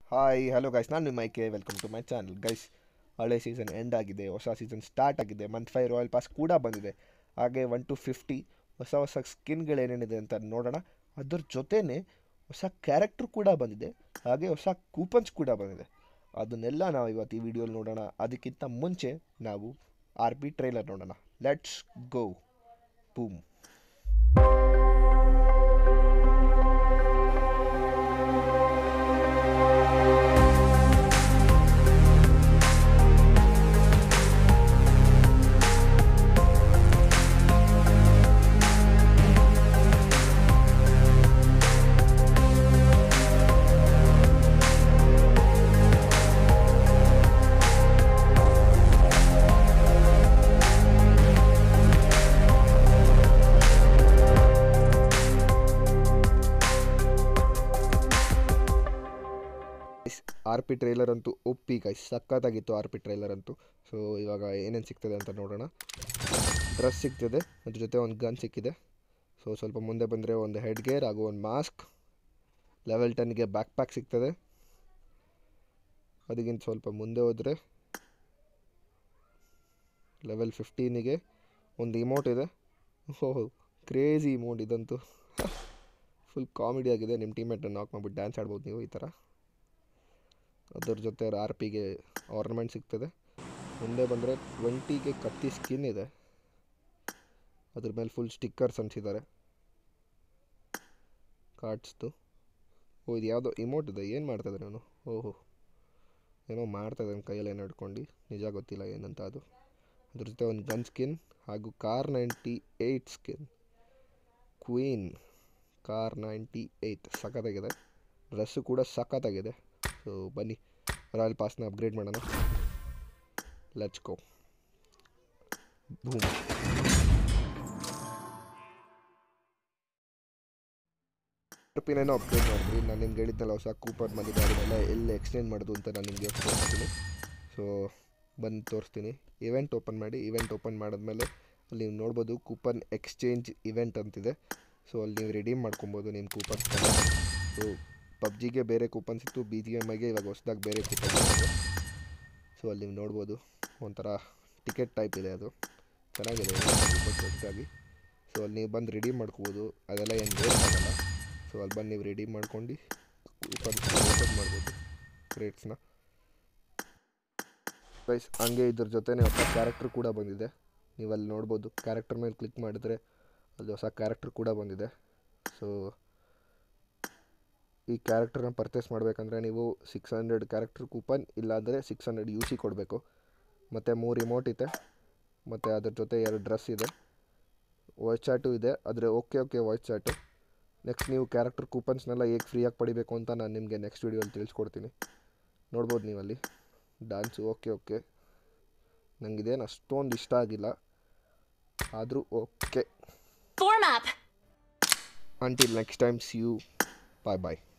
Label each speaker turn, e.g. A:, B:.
A: Hi hello guys ನಾನು ನಿಮ್ಮ ಮೈಕೆ welcome to my channel guys ಹಳೆ ಸೀಸನ್ ಎಂಡ್ ಆಗಿದೆ ಹೊಸ ಸೀಸನ್ ಸ್ಟಾರ್ಟ್ ಆಗಿದೆ ಮಂತ್ ಫೈವ್ ರಾಯಲ್ ಪಾಸ್ ಕೂಡ ಬಂದಿದೆ ಹಾಗೆ ಒನ್ ಟು ಫಿಫ್ಟಿ ಹೊಸ ಹೊಸ ಸ್ಕಿನ್ಗಳೇನೇನಿದೆ ಅಂತ ನೋಡೋಣ ಅದ್ರ ಜೊತೆನೇ ಹೊಸ ಕ್ಯಾರೆಕ್ಟರ್ ಕೂಡ ಬಂದಿದೆ ಹಾಗೆ ಹೊಸ ಕೂಪನ್ಸ್ ಕೂಡ ಬಂದಿದೆ ಅದನ್ನೆಲ್ಲ ನಾವು ಇವತ್ತು ಈ ವಿಡಿಯೋಲಿ ನೋಡೋಣ ಅದಕ್ಕಿಂತ ಮುಂಚೆ ನಾವು ಆರ್ ಪಿ ಟ್ರೈಲರ್ ನೋಡೋಣ let's go boom R P trailer ಅಂತೂ ಒಪ್ಪಿ ಗೈಸ್ ಸಖತ್ತಾಗಿತ್ತು ಆರ್ ಪಿ ಟ್ರೈಲರ್ ಅಂತೂ ಸೊ ಇವಾಗ ಏನೇನು ಸಿಗ್ತದೆ ಅಂತ ನೋಡೋಣ ಡ್ರೆಸ್ ಸಿಗ್ತದೆ ಅದ್ರ ಜೊತೆ ಒಂದು ಗನ್ ಸಿಕ್ಕಿದೆ ಸೊ ಸ್ವಲ್ಪ ಮುಂದೆ ಬಂದರೆ ಒಂದು ಹೆಡ್ ಗೇರ್ ಹಾಗೂ ಒಂದು ಮಾಸ್ಕ್ ಲೆವೆಲ್ ಟೆನ್ಗೆ ಬ್ಯಾಕ್ ಪ್ಯಾಕ್ ಸಿಗ್ತದೆ ಅದಕ್ಕಿಂತ ಸ್ವಲ್ಪ ಮುಂದೆ ಹೋದರೆ ಲೆವೆಲ್ ಫಿಫ್ಟೀನಿಗೆ ಒಂದು ಇಮೋಟ್ ಇದೆ ಓಹ್ ಕ್ರೇಜಿ ಇಮೋಟ್ ಇದಂತೂ ಫುಲ್ ಕಾಮಿಡಿ ಆಗಿದೆ ನಿಮ್ಮ ಟೀಮೇಟನ್ನು ನಾಕ್ ಮಾಡ್ಬಿಟ್ಟು ಡ್ಯಾನ್ಸ್ ಆಡ್ಬೋದು ನೀವು ಈ ಥರ ಅದ್ರ ಜೊತೆ ಆರ್ ಪಿಗೆ ಆರ್ನಮೆಂಟ್ ಸಿಗ್ತದೆ ಮುಂದೆ ಬಂದರೆ ಟ್ವೆಂಟಿಗೆ ಕತ್ತಿ ಸ್ಕಿನ್ ಇದೆ ಅದ್ರ ಮೇಲೆ ಫುಲ್ ಸ್ಟಿಕ್ಕರ್ಸ್ ಅನ್ಸಿದ್ದಾರೆ ಕಾರ್ಡ್ಸ್ದು ಓ ಇದು ಯಾವುದೋ ಇಮೋಟ್ ಇದೆ ಏನು ಮಾಡ್ತಾಯಿದ್ದಾರೆ ಅವನು ಓಹೋ ಏನೋ ಮಾಡ್ತಾಯಿದ್ದಾನೆ ಕೈಯಲ್ಲಿ ಏನೋ ಹಿಡ್ಕೊಂಡು ನಿಜ ಗೊತ್ತಿಲ್ಲ ಏನಂತ ಅದು ಅದ್ರ ಜೊತೆ ಒಂದು ಗನ್ ಸ್ಕಿನ್ ಹಾಗೂ car ninety eight skin queen car ninety eight ಸಖತ್ತಾಗಿದೆ ಡ್ರೆಸ್ಸು ಕೂಡ ಸಖತ್ತಾಗಿದೆ ಸೊ ಬನ್ನಿ ರಾಯಲ್ ಪಾಸ್ನ ಅಪ್ಗ್ರೇಡ್ ಮಾಡೋಣ ಲೆಟ್ಸ್ ಗೋ ಬೂಮ್ ಪಿನೇನೋ ಅಪ್ಗ್ರೇಡ್ ಮಾಡಿದ್ರಿ ನಾನು ನಿಮ್ಗೆ ಹೇಳಿದ್ನಲ್ಲ ಹೊಸ ಕೂಪನ್ ಬಂದಿದೆ ಅದನ್ನೆಲ್ಲ ಎಲ್ಲಿ ಎಕ್ಸ್ಚೇಂಜ್ ಮಾಡೋದು ಅಂತ ನಾನು ನಿಮಗೆ ತೋರಿಸ್ತೀನಿ ಸೊ ಬಂದು ತೋರಿಸ್ತೀನಿ ಇವೆಂಟ್ ಓಪನ್ ಮಾಡಿ ಇವೆಂಟ್ ಓಪನ್ ಮಾಡಿದ್ಮೇಲೆ ಅಲ್ಲಿ ನೀವು ನೋಡ್ಬೋದು ಕೂಪನ್ ಎಕ್ಸ್ಚೇಂಜ್ ಇವೆಂಟ್ ಅಂತಿದೆ ಸೊ ಅಲ್ಲಿ ನೀವು ರಿಡೀಮ್ ಮಾಡ್ಕೊಬೋದು ನಿಮ್ಮ ಕೂಪನ್ಸ್ ಸೊ ಪಬ್ಜಿಗೆ ಬೇರೆ ಕೂಪನ್ಸ್ ಇತ್ತು ಬಿ ಜಿ ಎಮ್ ಐಗೆ ಇವಾಗ ಹೊಸದಾಗಿ ಬೇರೆ ಕೂಪನ್ ಇದೆ ಸೊ ಅಲ್ಲಿ ನೀವು ನೋಡ್ಬೋದು ಒಂಥರ ಟಿಕೆಟ್ ಟೈಪ್ ಇದೆ ಅದು ಚೆನ್ನಾಗಿದೆ ಕೂಪನ್ಸ್ ಹೊಸದಾಗಿ ಸೊ ಅಲ್ಲಿ ನೀವು ಬಂದು ರಿಡೀಮ್ ಮಾಡ್ಕೋಬೋದು ಅದೆಲ್ಲ ಏನು ವೇಸ್ಟ್ ಆಗಲ್ಲ ಸೊ ಅಲ್ಲಿ ಬಂದು ನೀವು ರೆಡಿ ಮಾಡ್ಕೊಂಡು ಕೂಪನ್ಸ್ ಓಪನ್ ಮಾಡ್ಬೋದು ರೇಟ್ಸ್ನ ಪ್ರೈಸ್ ಹಂಗೆ ಇದ್ರ ಜೊತೆನೇ ಹೊಸ ಕ್ಯಾರೆಕ್ಟರ್ ಕೂಡ ಬಂದಿದೆ ನೀವು ಅಲ್ಲಿ ನೋಡ್ಬೋದು ಕ್ಯಾರೆಕ್ಟರ್ ಮೇಲೆ ಕ್ಲಿಕ್ ಮಾಡಿದ್ರೆ ಅಲ್ಲಿ ಹೊಸ ಕ್ಯಾರೆಕ್ಟರ್ ಕೂಡ ಬಂದಿದೆ ಸೊ ಈ ಕ್ಯಾರೆಕ್ಟರ್ನ ಪರ್ಚೇಸ್ ಮಾಡಬೇಕಂದ್ರೆ ನೀವು ಸಿಕ್ಸ್ ಹಂಡ್ರೆಡ್ ಕ್ಯಾರೆಕ್ಟರ್ ಕೂಪನ್ ಇಲ್ಲಾಂದರೆ ಸಿಕ್ಸ್ ಹಂಡ್ರೆಡ್ ಯು ಸಿ ಕೊಡಬೇಕು ಮತ್ತು ಮೂರು ರಿಮೋಟ್ ಇದೆ ಮತ್ತು ಅದ್ರ ಜೊತೆ ಎರಡು ಡ್ರೆಸ್ ಇದೆ ವಾಯ್ಸ್ ಚಾಟು ಇದೆ ಆದರೆ okay okay voice chat next ನೀವು ಕ್ಯಾರೆಕ್ಟರ್ ಕೂಪನ್ಸ್ನೆಲ್ಲ ಹೇಗೆ ಫ್ರೀಯಾಗಿ ಪಡಿಬೇಕು ಅಂತ ನಾನು ನಿಮಗೆ ನೆಕ್ಸ್ಟ್ ವೀಡಿಯೋಲಿ ತಿಳಿಸ್ಕೊಡ್ತೀನಿ ನೋಡ್ಬೋದು ನೀವು ಅಲ್ಲಿ ಡ್ಯಾನ್ಸು ಓಕೆ ಓಕೆ ನನಗಿದೇನು ಅಷ್ಟೊಂದು ಇಷ್ಟ ಆಗಿಲ್ಲ ಆದರೂ okay
B: Form up!
A: Until next time see you bye bye